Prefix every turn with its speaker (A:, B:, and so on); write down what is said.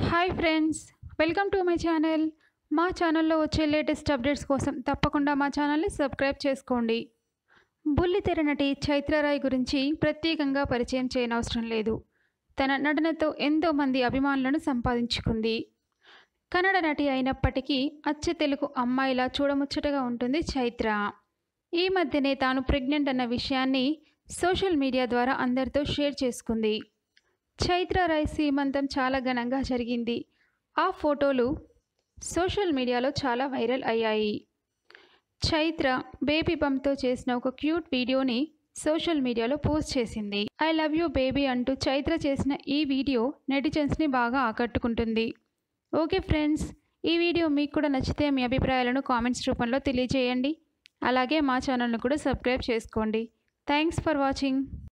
A: hi friends welcome to my channel మా ఛానల్లో వచ్చే లేటెస్ట్ అప్డేట్స్ కోసం తప్పకుండా మా ఛానల్ని సబ్స్క్రైబ్ చేసుకోండి బుల్లితెర నటి చైత్రరాయ్ గురించి ప్రత్యేకంగా పరిచయం చేయనవసరం లేదు తన నటనతో ఎంతో మంది అభిమానులను సంపాదించుకుంది కన్నడ నటి అయినప్పటికీ అచ్చ తెలుగు అమ్మాయిలా చూడముచ్చటగా ఉంటుంది చైత్ర ఈ మధ్యనే తాను ప్రెగ్నెంట్ అన్న విషయాన్ని సోషల్ మీడియా ద్వారా అందరితో షేర్ చేసుకుంది చైత్ర రాయ్ సీమంతం చాలా ఘనంగా జరిగింది ఆ ఫోటోలు సోషల్ మీడియాలో చాలా వైరల్ అయ్యాయి చైత్ర బేబీ బంప్తో చేసిన ఒక క్యూట్ వీడియోని సోషల్ మీడియాలో పోస్ట్ చేసింది ఐ లవ్ యూ బేబీ అంటూ చైత్ర చేసిన ఈ వీడియో నెటిజన్స్ని బాగా ఆకట్టుకుంటుంది ఓకే ఫ్రెండ్స్ ఈ వీడియో మీకు కూడా నచ్చితే మీ అభిప్రాయాలను కామెంట్స్ రూపంలో తెలియజేయండి అలాగే మా ఛానల్ను కూడా సబ్స్క్రైబ్ చేసుకోండి థ్యాంక్స్ ఫర్ వాచింగ్